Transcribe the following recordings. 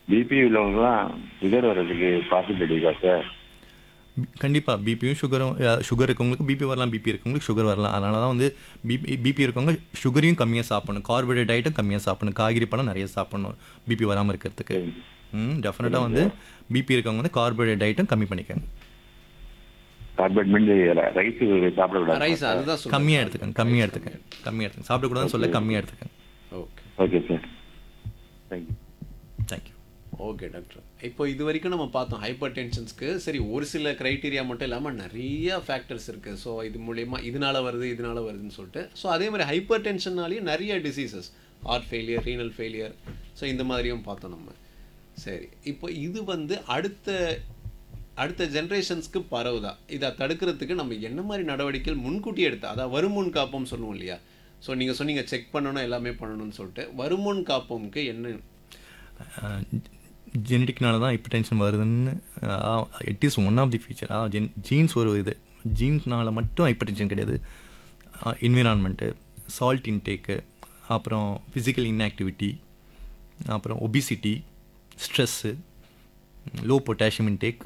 BP உள்ளவங்கலாம் sugar வர்றதுக்கு possibility இருக்கா சார் கண்டிப்பாக பிபியும் சுகரும் சுகர் இருக்கவங்களுக்கு பிபி வரலாம் பிபி இருக்கவங்களுக்கு சுகர் வரலாம் அதனால தான் வந்து பிபி பிபி இருக்கவங்க சுகரையும் கம்மியாக சாப்பிடணும் கார்போஹைட்ரேட் டயட்டும் கம்மியாக சாப்பிடணும் காய்கறி பழம் நிறைய சாப்பிடணும் பிபி வராமல் இருக்கிறதுக்கு ம் டெஃபினட்டாக வந்து பிபி இருக்கவங்க வந்து கார்போஹைட்ரேட் டயட்டும் கம்மி பண்ணிக்கோங்க கார்பரேட் மீன் ரைஸ் சாப்பிடக்கூடாது ரைஸ் அதுதான் சொல்றேன் கம்மியாக எடுத்துக்கங்க கம்மியாக எடுத்துக்கங்க கம்மியாக எடுத்துக்கங்க சாப்பிடக்கூடாதுன்னு சொல்ல கம்மியாக எடுத்துக்கங்க okay okay sir thank you thank you okay doctor இப்போ இது வரைக்கும் நம்ம பார்த்தோம் ஹைப்பர் டென்ஷன்ஸ்க்கு சரி ஒரு சில க்ரைட்டீரியா மட்டும் இல்லாமல் நிறைய ஃபேக்டர்ஸ் இருக்குது ஸோ இது மூலயமா இதனால வருது இதனால வருதுன்னு சொல்லிட்டு ஸோ அதே மாதிரி ஹைப்பர் டென்ஷன்னாலேயும் நிறைய diseases heart failure renal failure so இந்த மாதிரியும் பார்த்தோம் நம்ம சரி இப்போ இது வந்து அடுத்த அடுத்த ஜென்ரேஷன்ஸ்க்கு பரவுதா இதை தடுக்கிறதுக்கு நம்ம என்ன மாதிரி நடவடிக்கைகள் முன்கூட்டி எடுத்தா அதான் வருமுன் காப்போம் சொல்லுவோம் இல்லையா ஸோ நீங்கள் சொன்னீங்க செக் பண்ணணும் எல்லாமே பண்ணணும்னு சொல்லிட்டு வருமுன் காப்போம்க்கு என்ன ஜெனட்டிக்னால தான் இப்போ டென்ஷன் வருதுன்னு it is one of the feature ஜென் ஜீன்ஸ் ஒரு இது ஜீன்ஸ்னால மட்டும் ஹைப்பர் டென்ஷன் கிடையாது என்விரான்மெண்ட்டு சால்ட் இன்டேக்கு அப்புறம் ஃபிசிக்கல் இன்ஆக்டிவிட்டி அப்புறம் obesity stress low potassium intake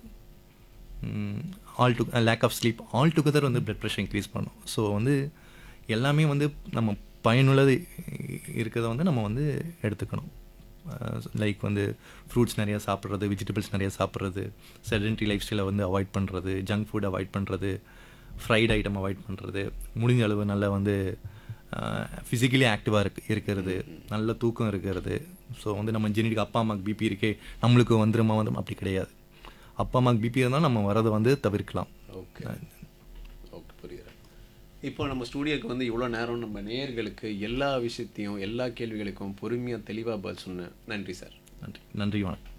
all to lack of sleep all together வந்து பிளட் ப்ரெஷர் இன்க்ரீஸ் பண்ணும் ஸோ வந்து எல்லாமே வந்து நம்ம பயனுள்ளது இருக்கிறத வந்து நம்ம வந்து எடுத்துக்கணும் லைக் வந்து ஃப்ரூட்ஸ் நிறையா சாப்பிட்றது வெஜிடபிள்ஸ் நிறையா சாப்பிட்றது செடன்ட்ரி லைஃப் ஸ்டைலை வந்து அவாய்ட் பண்ணுறது ஜங்க் ஃபுட் அவாய்ட் பண்ணுறது ஃப்ரைட் ஐட்டம் அவாய்ட் பண்ணுறது முடிஞ்ச அளவு நல்லா வந்து ஃபிசிக்கலி ஆக்டிவாக இருக்கு இருக்கிறது நல்ல தூக்கம் இருக்கிறது ஸோ வந்து நம்ம ஜெனடிக் அப்பா அம்மாவுக்கு பிபி இருக்கே நம்மளுக்கு வந்துருமா வந்து அப்படி கிடையாது அப்பா அம்மாவுக்கு பிபி இருந்தால் நம்ம வரதை வந்து தவிர்க்கலாம் ஓகே ஓகே புரியுது இப்போ நம்ம ஸ்டூடியோக்கு வந்து இவ்வளோ நேரம் நம்ம நேயர்களுக்கு எல்லா விஷயத்தையும் எல்லா கேள்விகளுக்கும் பொறுமையாக தெளிவாக பதில் சொன்னேன் நன்றி சார் நன்றி நன்றி வணக்கம்